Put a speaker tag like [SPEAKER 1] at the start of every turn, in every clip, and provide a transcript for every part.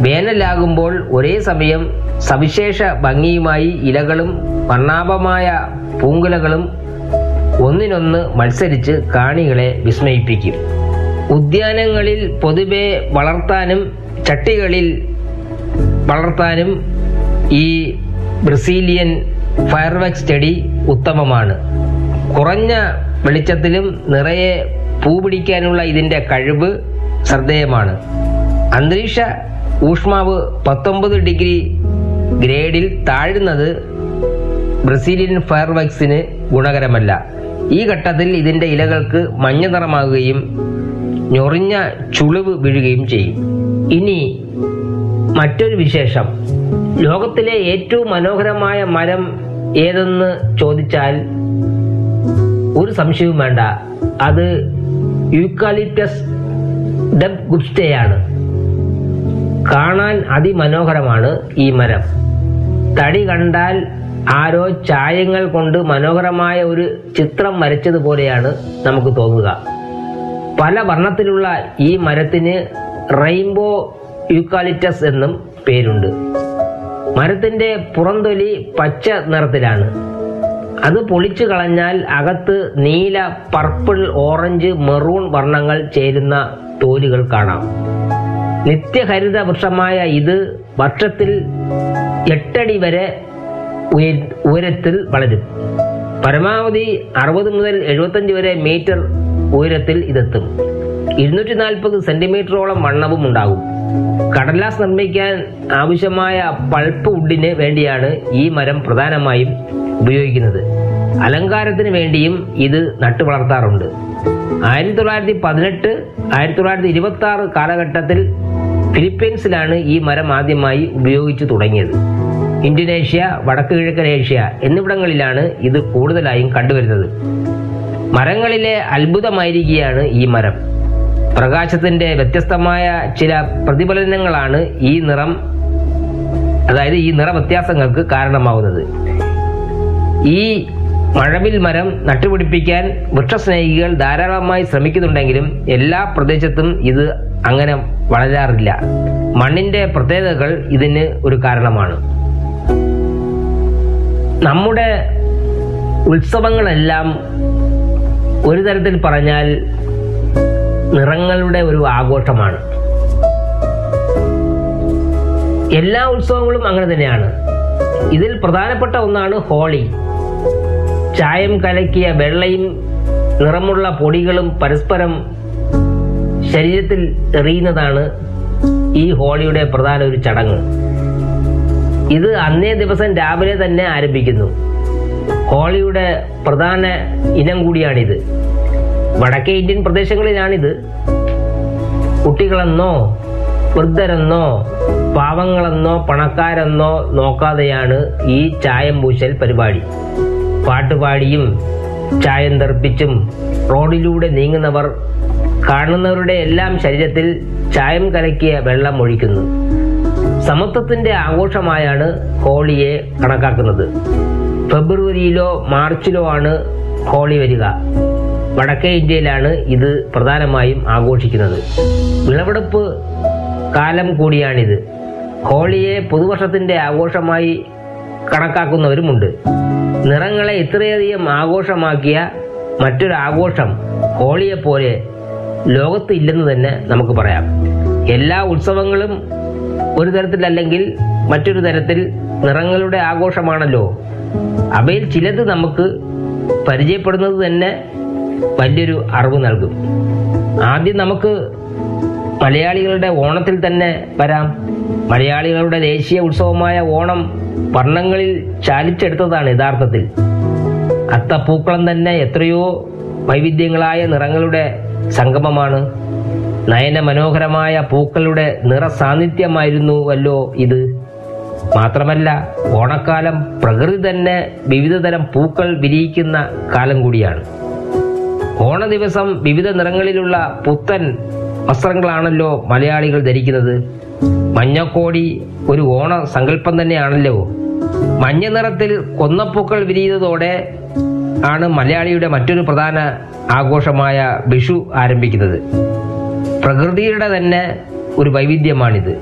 [SPEAKER 1] വേനലാകുമ്പോൾ ഒരേ സമയം സവിശേഷ ഭംഗിയുമായി ഇലകളും വർണ്ണാഭമായ പൂങ്കുലകളും ഒന്നിനൊന്ന് മത്സരിച്ച് കാണികളെ വിസ്മയിപ്പിക്കും ഉദ്യാനങ്ങളിൽ പൊതുവെ വളർത്താനും ചട്ടികളിൽ വളർത്താനും ഈ ബ്രസീലിയൻ ഫയർവെക്സ് ചെടി ഉത്തമമാണ് കുറഞ്ഞ വെളിച്ചത്തിലും നിറയെ പൂ പിടിക്കാനുള്ള ഇതിന്റെ കഴിവ് ശ്രദ്ധേയമാണ് അന്തരീക്ഷ ഊഷ്മാവ് പത്തൊമ്പത് ഡിഗ്രി ഗ്രേഡിൽ താഴുന്നത് ബ്രസീലിയൻ ഫയർവെക്സിന് ഗുണകരമല്ല ഈ ഘട്ടത്തിൽ ഇതിന്റെ ഇലകൾക്ക് മഞ്ഞ നിറമാകുകയും ഞൊറിഞ്ഞ ചുളിവ് വീഴുകയും ചെയ്യും ഇനി മറ്റൊരു വിശേഷം ലോകത്തിലെ ഏറ്റവും മനോഹരമായ മരം ഏതെന്ന് ചോദിച്ചാൽ ഒരു സംശയവും വേണ്ട അത് യൂക്കാലിപ്റ്റസ് ഡബ് ഗുപ്സ്റ്റയാണ് കാണാൻ അതിമനോഹരമാണ് ഈ മരം തടി കണ്ടാൽ ആരോ ചായങ്ങൾ കൊണ്ട് മനോഹരമായ ഒരു ചിത്രം വരച്ചതുപോലെയാണ് നമുക്ക് തോന്നുക പല വർണ്ണത്തിലുള്ള ഈ മരത്തിന് റെയിൻബോ യൂക്കാലിറ്റസ് എന്നും പേരുണ്ട് മരത്തിന്റെ പുറംതൊലി പച്ച നിറത്തിലാണ് അത് പൊളിച്ചു കളഞ്ഞാൽ അകത്ത് നീല പർപ്പിൾ ഓറഞ്ച് മെറൂൺ വർണ്ണങ്ങൾ ചേരുന്ന തോലുകൾ കാണാം നിത്യഹരിത വൃക്ഷമായ ഇത് വർഷത്തിൽ എട്ടടി വരെ ഉയ- ഉയരത്തിൽ വളരും പരമാവധി അറുപത് മുതൽ എഴുപത്തഞ്ച് വരെ മീറ്റർ ഉയരത്തിൽ ഇതെത്തും ഇരുന്നൂറ്റി നാൽപ്പത് സെന്റിമീറ്ററോളം വണ്ണവും ഉണ്ടാകും കടലാസ് നിർമ്മിക്കാൻ ആവശ്യമായ പൾപ്പ് വുഡിന് വേണ്ടിയാണ് ഈ മരം പ്രധാനമായും ഉപയോഗിക്കുന്നത് അലങ്കാരത്തിന് വേണ്ടിയും ഇത് നട്ടു വളർത്താറുണ്ട് ആയിരത്തി തൊള്ളായിരത്തി പതിനെട്ട് ആയിരത്തി തൊള്ളായിരത്തി ഇരുപത്തി ആറ് കാലഘട്ടത്തിൽ ഫിലിപ്പീൻസിലാണ് ഈ മരം ആദ്യമായി ഉപയോഗിച്ചു തുടങ്ങിയത് ഇന്തോനേഷ്യ വടക്ക് കിഴക്കൻ ഏഷ്യ എന്നിവിടങ്ങളിലാണ് ഇത് കൂടുതലായും കണ്ടുവരുന്നത് മരങ്ങളിലെ അത്ഭുതമായിരിക്കുകയാണ് ഈ മരം പ്രകാശത്തിന്റെ വ്യത്യസ്തമായ ചില പ്രതിഫലനങ്ങളാണ് ഈ നിറം അതായത് ഈ നിറ വ്യത്യാസങ്ങൾക്ക് കാരണമാവുന്നത് ഈ മഴവിൽ മരം നട്ടുപിടിപ്പിക്കാൻ വൃക്ഷസ്നേഹികൾ ധാരാളമായി ശ്രമിക്കുന്നുണ്ടെങ്കിലും എല്ലാ പ്രദേശത്തും ഇത് അങ്ങനെ വളരാറില്ല മണ്ണിന്റെ പ്രത്യേകതകൾ ഇതിന് ഒരു കാരണമാണ് നമ്മുടെ ഉത്സവങ്ങളെല്ലാം ഒരു തരത്തിൽ പറഞ്ഞാൽ നിറങ്ങളുടെ ഒരു ആഘോഷമാണ് എല്ലാ ഉത്സവങ്ങളും അങ്ങനെ തന്നെയാണ് ഇതിൽ പ്രധാനപ്പെട്ട ഒന്നാണ് ഹോളി ചായം കലക്കിയ വെള്ളയും നിറമുള്ള പൊടികളും പരസ്പരം ശരീരത്തിൽ എറിയുന്നതാണ് ഈ ഹോളിയുടെ പ്രധാന ഒരു ചടങ്ങ് ഇത് അന്നേ ദിവസം രാവിലെ തന്നെ ആരംഭിക്കുന്നു ഹോളിയുടെ പ്രധാന ഇനം കൂടിയാണിത് വടക്കേ ഇന്ത്യൻ പ്രദേശങ്ങളിലാണിത് കുട്ടികളെന്നോ വൃദ്ധരെന്നോ പാവങ്ങളെന്നോ പണക്കാരെന്നോ നോക്കാതെയാണ് ഈ ചായം പൂശൽ പരിപാടി പാട്ടുപാടിയും ചായം തെറിപ്പിച്ചും റോഡിലൂടെ നീങ്ങുന്നവർ കാണുന്നവരുടെ എല്ലാം ശരീരത്തിൽ ചായം കലക്കിയ വെള്ളം ഒഴിക്കുന്നു സമത്വത്തിന്റെ ആഘോഷമായാണ് ഹോളിയെ കണക്കാക്കുന്നത് ഫെബ്രുവരിയിലോ മാർച്ചിലോ ആണ് ഹോളി വരിക വടക്കേ ഇന്ത്യയിലാണ് ഇത് പ്രധാനമായും ആഘോഷിക്കുന്നത് വിളവെടുപ്പ് കാലം കൂടിയാണിത് ഹോളിയെ പുതുവർഷത്തിന്റെ ആഘോഷമായി കണക്കാക്കുന്നവരുമുണ്ട് നിറങ്ങളെ ഇത്രയധികം ആഘോഷമാക്കിയ മറ്റൊരു ആഘോഷം ഹോളിയെ പോലെ ലോകത്ത് ഇല്ലെന്ന് തന്നെ നമുക്ക് പറയാം എല്ലാ ഉത്സവങ്ങളും ഒരു തരത്തിലല്ലെങ്കിൽ മറ്റൊരു തരത്തിൽ നിറങ്ങളുടെ ആഘോഷമാണല്ലോ അവയിൽ ചിലത് നമുക്ക് പരിചയപ്പെടുന്നത് തന്നെ വലിയൊരു അറിവ് നൽകും ആദ്യം നമുക്ക് മലയാളികളുടെ ഓണത്തിൽ തന്നെ വരാം മലയാളികളുടെ ദേശീയ ഉത്സവമായ ഓണം വർണ്ണങ്ങളിൽ ചാലിച്ചെടുത്തതാണ് യഥാർത്ഥത്തിൽ അത്തപ്പൂക്കളം തന്നെ എത്രയോ വൈവിധ്യങ്ങളായ നിറങ്ങളുടെ സംഗമമാണ് നയന മനോഹരമായ പൂക്കളുടെ നിറ സാന്നിധ്യമായിരുന്നുവല്ലോ ഇത് മാത്രമല്ല ഓണക്കാലം പ്രകൃതി തന്നെ വിവിധതരം പൂക്കൾ വിരിയിക്കുന്ന കാലം കൂടിയാണ് ഓണ ദിവസം വിവിധ നിറങ്ങളിലുള്ള പുത്തൻ വസ്ത്രങ്ങളാണല്ലോ മലയാളികൾ ധരിക്കുന്നത് മഞ്ഞക്കോടി ഒരു ഓണ സങ്കല്പം തന്നെയാണല്ലോ മഞ്ഞ നിറത്തിൽ കൊന്നപ്പൂക്കൾ വിരിയുന്നതോടെ ആണ് മലയാളിയുടെ മറ്റൊരു പ്രധാന ആഘോഷമായ വിഷു ആരംഭിക്കുന്നത് പ്രകൃതിയുടെ തന്നെ ഒരു വൈവിധ്യമാണിത്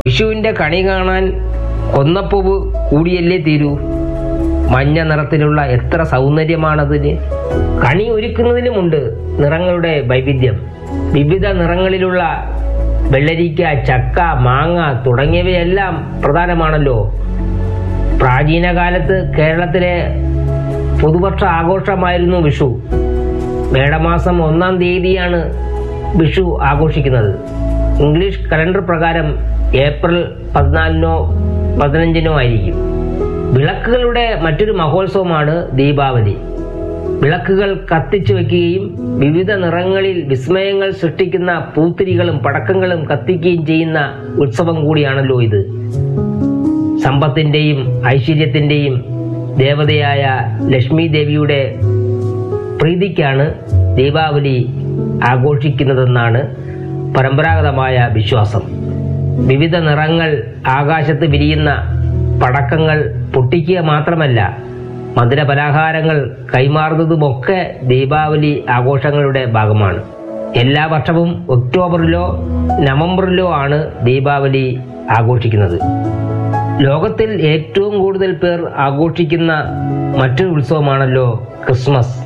[SPEAKER 1] വിഷുവിന്റെ കണി കാണാൻ കൊന്നപ്പൂവ് കൂടിയല്ലേ തീരൂ മഞ്ഞ നിറത്തിലുള്ള എത്ര സൗന്ദര്യമാണതിന് കണി ഒരുക്കുന്നതിനുമുണ്ട് നിറങ്ങളുടെ വൈവിധ്യം വിവിധ നിറങ്ങളിലുള്ള വെള്ളരിക്ക ചക്ക മാങ്ങ തുടങ്ങിയവയെല്ലാം പ്രധാനമാണല്ലോ പ്രാചീന കാലത്ത് കേരളത്തിലെ പുതുവർഷ ആഘോഷമായിരുന്നു വിഷു മേടമാസം ഒന്നാം തീയതിയാണ് വിഷു ആഘോഷിക്കുന്നത് ഇംഗ്ലീഷ് കലണ്ടർ പ്രകാരം ഏപ്രിൽ പതിനാലിനോ പതിനഞ്ചിനോ ആയിരിക്കും വിളക്കുകളുടെ മറ്റൊരു മഹോത്സവമാണ് ദീപാവലി വിളക്കുകൾ കത്തിച്ചു വെക്കുകയും വിവിധ നിറങ്ങളിൽ വിസ്മയങ്ങൾ സൃഷ്ടിക്കുന്ന പൂത്തിരികളും പടക്കങ്ങളും കത്തിക്കുകയും ചെയ്യുന്ന ഉത്സവം കൂടിയാണല്ലോ ഇത് സമ്പത്തിന്റെയും ഐശ്വര്യത്തിന്റെയും ദേവതയായ ലക്ഷ്മി ദേവിയുടെ പ്രീതിക്കാണ് ദീപാവലി ആഘോഷിക്കുന്നതെന്നാണ് പരമ്പരാഗതമായ വിശ്വാസം വിവിധ നിറങ്ങൾ ആകാശത്ത് വിരിയുന്ന പടക്കങ്ങൾ പൊട്ടിക്കുക മാത്രമല്ല മധുരപലഹാരങ്ങൾ കൈമാറുന്നതുമൊക്കെ ദീപാവലി ആഘോഷങ്ങളുടെ ഭാഗമാണ് എല്ലാ വർഷവും ഒക്ടോബറിലോ നവംബറിലോ ആണ് ദീപാവലി ആഘോഷിക്കുന്നത് ലോകത്തിൽ ഏറ്റവും കൂടുതൽ പേർ ആഘോഷിക്കുന്ന മറ്റൊരു ഉത്സവമാണല്ലോ ക്രിസ്മസ്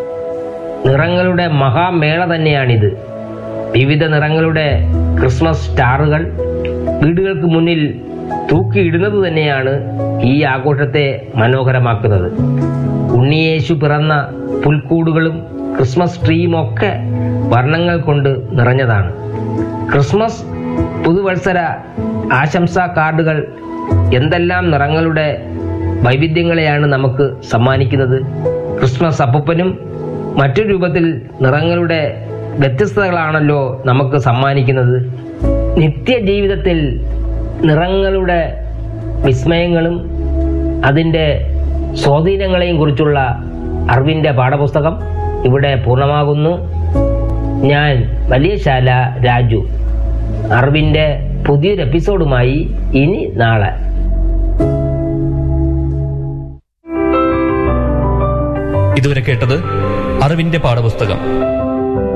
[SPEAKER 1] നിറങ്ങളുടെ മഹാമേള തന്നെയാണിത് വിവിധ നിറങ്ങളുടെ ക്രിസ്മസ് സ്റ്റാറുകൾ വീടുകൾക്ക് മുന്നിൽ തൂക്കിയിടുന്നത് തന്നെയാണ് ഈ ആഘോഷത്തെ മനോഹരമാക്കുന്നത് ഉണ്ണിയേശു പിറന്ന പുൽക്കൂടുകളും ക്രിസ്മസ് ട്രീയും ഒക്കെ വർണ്ണങ്ങൾ കൊണ്ട് നിറഞ്ഞതാണ് ക്രിസ്മസ് പുതുവത്സര ആശംസാ കാർഡുകൾ എന്തെല്ലാം നിറങ്ങളുടെ വൈവിധ്യങ്ങളെയാണ് നമുക്ക് സമ്മാനിക്കുന്നത് ക്രിസ്മസ് അപ്പൂപ്പനും മറ്റൊരു രൂപത്തിൽ നിറങ്ങളുടെ വ്യത്യസ്തതകളാണല്ലോ നമുക്ക് സമ്മാനിക്കുന്നത് നിത്യജീവിതത്തിൽ നിറങ്ങളുടെ വിസ്മയങ്ങളും അതിൻ്റെ സ്വാധീനങ്ങളെയും കുറിച്ചുള്ള അറിവിൻ്റെ പാഠപുസ്തകം ഇവിടെ പൂർണ്ണമാകുന്നു ഞാൻ വലിയശാല രാജു അറിവിൻ്റെ പുതിയൊരു എപ്പിസോഡുമായി ഇനി നാളെ
[SPEAKER 2] ഇതുവരെ കേട്ടത് അറിവിന്റെ പാഠപുസ്തകം